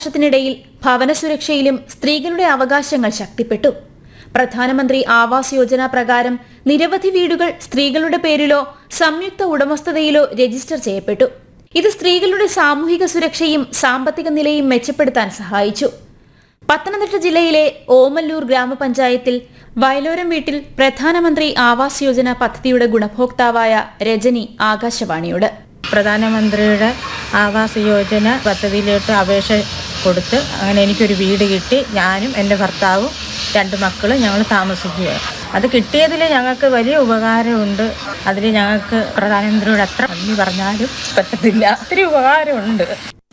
വർഷത്തിനിടയിൽ ഭവന സുരക്ഷയിലും സ്ത്രീകളുടെ അവകാശങ്ങൾ ശക്തിപ്പെട്ടു പ്രധാനമന്ത്രി ആവാസ് യോജന പ്രകാരം നിരവധി വീടുകൾ സ്ത്രീകളുടെ പേരിലോ സംയുക്ത ഉടമസ്ഥതയിലോ രജിസ്റ്റർ ചെയ്യപ്പെട്ടു ഇത് സ്ത്രീകളുടെ സാമൂഹിക സുരക്ഷയും സാമ്പത്തിക നിലയും മെച്ചപ്പെടുത്താൻ സഹായിച്ചു പത്തനംതിട്ട ജില്ലയിലെ ഓമല്ലൂർ ഗ്രാമപഞ്ചായത്തിൽ വയലോരം വീട്ടിൽ പ്രധാനമന്ത്രി ആവാസ് യോജന പദ്ധതിയുടെ ഗുണഭോക്താവായ രജനി ആകാശവാണിയോട് പ്രധാനമന്ത്രിയുടെ ആവാസ് യോജന പദ്ധതിയിലോട്ട് അപേക്ഷ കൊടുത്ത് അങ്ങനെ എനിക്കൊരു വീട് കിട്ടി ഞാനും എൻ്റെ ഭർത്താവും രണ്ട് മക്കളും ഞങ്ങൾ താമസിക്കുക അത് കിട്ടിയതിൽ ഞങ്ങൾക്ക് വലിയ ഉപകാരമുണ്ട് അതിൽ ഞങ്ങൾക്ക് പ്രധാനമന്ത്രിയോട് എത്ര നന്ദി പറഞ്ഞാലും പറ്റത്തില്ല ഒത്തിരി ഉപകാരമുണ്ട്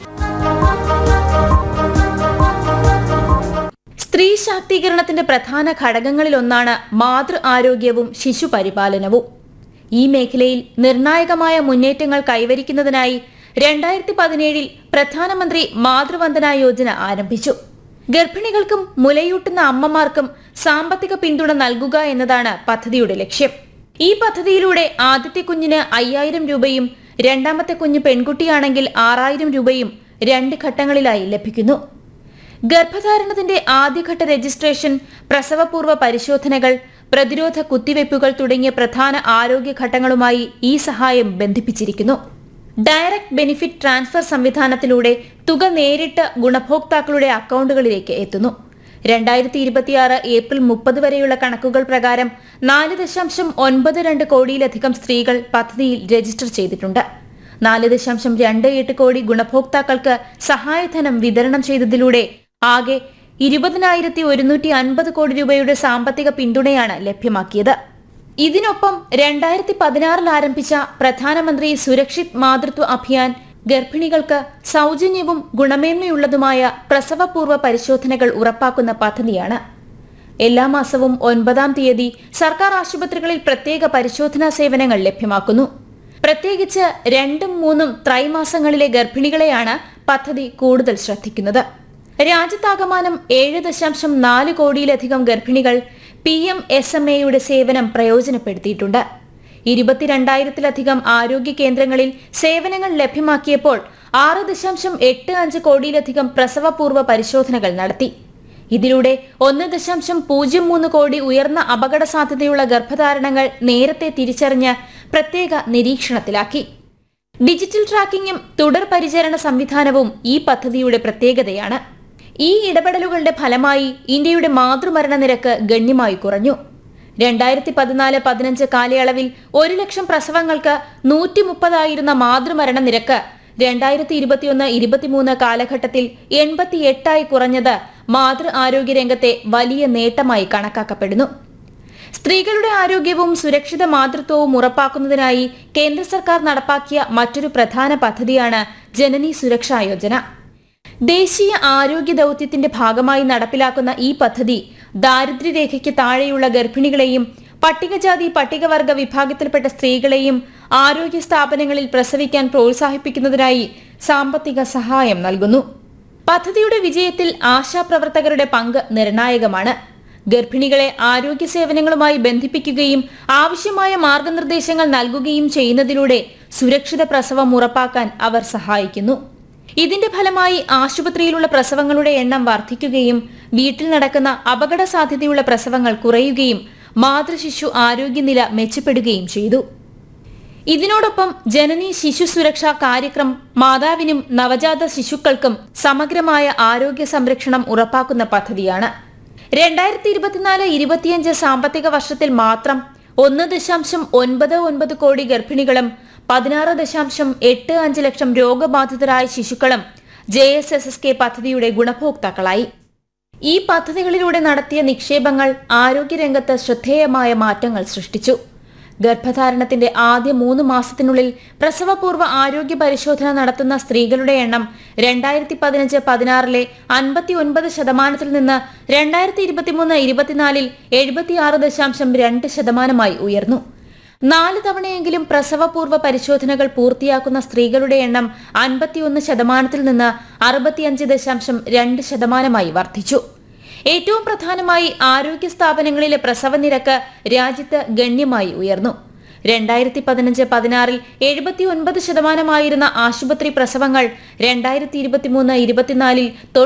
സ്ത്രീ ശാക്തീകരണത്തിന്റെ പ്രധാന ഘടകങ്ങളിലൊന്നാണ് മാതൃ ആരോഗ്യവും ശിശു പരിപാലനവും ഈ മേഖലയിൽ നിർണായകമായ മുന്നേറ്റങ്ങൾ കൈവരിക്കുന്നതിനായി രണ്ടായിരത്തി പതിനേഴിൽ പ്രധാനമന്ത്രി മാതൃവന്ദന യോജന ആരംഭിച്ചു ഗർഭിണികൾക്കും മുലയൂട്ടുന്ന അമ്മമാർക്കും സാമ്പത്തിക പിന്തുണ നൽകുക എന്നതാണ് പദ്ധതിയുടെ ലക്ഷ്യം ഈ പദ്ധതിയിലൂടെ ആദ്യത്തെ കുഞ്ഞിന് അയ്യായിരം രൂപയും രണ്ടാമത്തെ കുഞ്ഞ് പെൺകുട്ടിയാണെങ്കിൽ ആറായിരം രൂപയും രണ്ട് ഘട്ടങ്ങളിലായി ലഭിക്കുന്നു ഗർഭധാരണത്തിന്റെ ആദ്യഘട്ട രജിസ്ട്രേഷൻ പ്രസവപൂർവ്വ പരിശോധനകൾ പ്രതിരോധ കുത്തിവയ്പ്പുകൾ തുടങ്ങിയ പ്രധാന ആരോഗ്യ ഘട്ടങ്ങളുമായി ഈ സഹായം ബന്ധിപ്പിച്ചിരിക്കുന്നു ഡയറക്ട് ബെനിഫിറ്റ് ട്രാൻസ്ഫർ സംവിധാനത്തിലൂടെ തുക നേരിട്ട് ഗുണഭോക്താക്കളുടെ അക്കൗണ്ടുകളിലേക്ക് എത്തുന്നു രണ്ടായിരത്തി ഇരുപത്തിയാറ് ഏപ്രിൽ മുപ്പത് വരെയുള്ള കണക്കുകൾ പ്രകാരം നാല് ദശാംശം ഒൻപത് രണ്ട് കോടിയിലധികം സ്ത്രീകൾ പദ്ധതിയിൽ രജിസ്റ്റർ ചെയ്തിട്ടുണ്ട് നാല് ദശാംശം രണ്ട് എട്ട് കോടി ഗുണഭോക്താക്കൾക്ക് സഹായധനം വിതരണം ചെയ്തതിലൂടെ ആകെ ഇരുപതിനായിരത്തി ഒരുന്നൂറ്റി അൻപത് കോടി രൂപയുടെ സാമ്പത്തിക പിന്തുണയാണ് ലഭ്യമാക്കിയത് ഇതിനൊപ്പം രണ്ടായിരത്തി പതിനാറിൽ ആരംഭിച്ച പ്രധാനമന്ത്രി സുരക്ഷിത് മാതൃത്വ അഭിയാൻ ഗർഭിണികൾക്ക് സൗജന്യവും ഗുണമേന്മയുള്ളതുമായ പ്രസവപൂർവ്വ പരിശോധനകൾ ഉറപ്പാക്കുന്ന പദ്ധതിയാണ് എല്ലാ മാസവും ഒൻപതാം തീയതി സർക്കാർ ആശുപത്രികളിൽ പ്രത്യേക പരിശോധനാ സേവനങ്ങൾ ലഭ്യമാക്കുന്നു പ്രത്യേകിച്ച് രണ്ടും മൂന്നും ത്രൈമാസങ്ങളിലെ ഗർഭിണികളെയാണ് പദ്ധതി കൂടുതൽ ശ്രദ്ധിക്കുന്നത് രാജ്യത്താകമാനം ഏഴ് ദശാംശം നാല് കോടിയിലധികം ഗർഭിണികൾ പി എം എസ് എം എയുടെ സേവനം പ്രയോജനപ്പെടുത്തിയിട്ടുണ്ട് ഇരുപത്തിരണ്ടായിരത്തിലധികം ആരോഗ്യ കേന്ദ്രങ്ങളിൽ സേവനങ്ങൾ ലഭ്യമാക്കിയപ്പോൾ ആറ് ദശാംശം എട്ട് അഞ്ച് കോടിയിലധികം പ്രസവപൂർവ്വ പരിശോധനകൾ നടത്തി ഇതിലൂടെ ഒന്ന് ദശാംശം പൂജ്യം മൂന്ന് കോടി ഉയർന്ന അപകട സാധ്യതയുള്ള ഗർഭധാരണങ്ങൾ നേരത്തെ തിരിച്ചറിഞ്ഞ് പ്രത്യേക നിരീക്ഷണത്തിലാക്കി ഡിജിറ്റൽ ട്രാക്കിംഗും തുടർ പരിചരണ സംവിധാനവും ഈ പദ്ധതിയുടെ പ്രത്യേകതയാണ് ഈ ഇടപെടലുകളുടെ ഫലമായി ഇന്ത്യയുടെ മാതൃമരണ നിരക്ക് ഗണ്യമായി കുറഞ്ഞു രണ്ടായിരത്തി പതിനാല് പതിനഞ്ച് കാലയളവിൽ ഒരു ലക്ഷം പ്രസവങ്ങൾക്ക് നൂറ്റി മുപ്പതായിരുന്ന മാതൃമരണ നിരക്ക് രണ്ടായിരത്തി ഇരുപത്തിയൊന്ന് ഇരുപത്തിമൂന്ന് കാലഘട്ടത്തിൽ എൺപത്തിയെട്ടായി കുറഞ്ഞത് മാതൃ ആരോഗ്യ രംഗത്തെ വലിയ നേട്ടമായി കണക്കാക്കപ്പെടുന്നു സ്ത്രീകളുടെ ആരോഗ്യവും സുരക്ഷിത മാതൃത്വവും ഉറപ്പാക്കുന്നതിനായി കേന്ദ്ര സർക്കാർ നടപ്പാക്കിയ മറ്റൊരു പ്രധാന പദ്ധതിയാണ് ജനനി സുരക്ഷാ യോജന ദേശീയ ആരോഗ്യ ദൌത്യത്തിന്റെ ഭാഗമായി നടപ്പിലാക്കുന്ന ഈ പദ്ധതി ദാരിദ്ര്യരേഖയ്ക്ക് താഴെയുള്ള ഗർഭിണികളെയും പട്ടികജാതി പട്ടികവർഗ വിഭാഗത്തിൽപ്പെട്ട സ്ത്രീകളെയും ആരോഗ്യ സ്ഥാപനങ്ങളിൽ പ്രസവിക്കാൻ പ്രോത്സാഹിപ്പിക്കുന്നതിനായി സാമ്പത്തിക സഹായം നൽകുന്നു പദ്ധതിയുടെ വിജയത്തിൽ ആശാപ്രവർത്തകരുടെ പങ്ക് നിർണായകമാണ് ഗർഭിണികളെ ആരോഗ്യ സേവനങ്ങളുമായി ബന്ധിപ്പിക്കുകയും ആവശ്യമായ മാർഗനിർദ്ദേശങ്ങൾ നൽകുകയും ചെയ്യുന്നതിലൂടെ സുരക്ഷിത പ്രസവം ഉറപ്പാക്കാൻ അവർ സഹായിക്കുന്നു ഇതിന്റെ ഫലമായി ആശുപത്രിയിലുള്ള പ്രസവങ്ങളുടെ എണ്ണം വർദ്ധിക്കുകയും വീട്ടിൽ നടക്കുന്ന അപകട സാധ്യതയുള്ള പ്രസവങ്ങൾ കുറയുകയും മാതൃശിശു ആരോഗ്യനില മെച്ചപ്പെടുകയും ചെയ്തു ഇതിനോടൊപ്പം ജനനി ശിശു സുരക്ഷാ കാര്യക്രം മാതാവിനും നവജാത ശിശുക്കൾക്കും സമഗ്രമായ ആരോഗ്യ സംരക്ഷണം ഉറപ്പാക്കുന്ന പദ്ധതിയാണ് രണ്ടായിരത്തി ഇരുപത്തിനാല് ഇരുപത്തിയഞ്ച് സാമ്പത്തിക വർഷത്തിൽ മാത്രം ഒന്ന് ദശാംശം ഒൻപത് ഒൻപത് കോടി ഗർഭിണികളും പതിനാറ് ദശാംശം എട്ട് അഞ്ച് ലക്ഷം രോഗബാധിതരായ ശിശുക്കളും J S S S K പദ്ധതിയുടെ ഗുണഭോക്താക്കളായി ഈ പദ്ധതികളിലൂടെ നടത്തിയ നിക്ഷേപങ്ങൾ ആരോഗ്യരംഗത്ത് ശ്രദ്ധേയമായ മാറ്റങ്ങൾ സൃഷ്ടിച്ചു ഗർഭധാരണത്തിന്റെ ആദ്യ മൂന്ന് മാസത്തിനുള്ളിൽ പ്രസവപൂർവ്വ ആരോഗ്യ പരിശോധന നടത്തുന്ന സ്ത്രീകളുടെ എണ്ണം രണ്ടായിരത്തി പതിനഞ്ച് പതിനാറിലെ അൻപത്തി ഒൻപത് ശതമാനത്തിൽ നിന്ന് രണ്ടായിരത്തി ഇരുപത്തിമൂന്ന് ഇരുപത്തിനാലിൽ എഴുപത്തിയാറ് ദശാംശം രണ്ട് ശതമാനമായി ഉയർന്നു നാല് തവണയെങ്കിലും പ്രസവപൂർവ്വ പരിശോധനകൾ പൂർത്തിയാക്കുന്ന സ്ത്രീകളുടെ എണ്ണം അൻപത്തിയൊന്ന് ശതമാനത്തിൽ നിന്ന് അറുപത്തിയഞ്ച് ദശാംശം രണ്ട് ശതമാനമായി വർദ്ധിച്ചു ഏറ്റവും പ്രധാനമായി ആരോഗ്യ സ്ഥാപനങ്ങളിലെ പ്രസവ നിരക്ക് രാജ്യത്ത് ഗണ്യമായി ഉയർന്നു രണ്ടായിരത്തി പതിനഞ്ച് പതിനാറിൽ എഴുപത്തി ഒൻപത് ശതമാനമായിരുന്ന ആശുപത്രി പ്രസവങ്ങൾ രണ്ടായിരത്തി ഇരുപത്തിമൂന്ന് ഇരുപത്തിനാലിൽ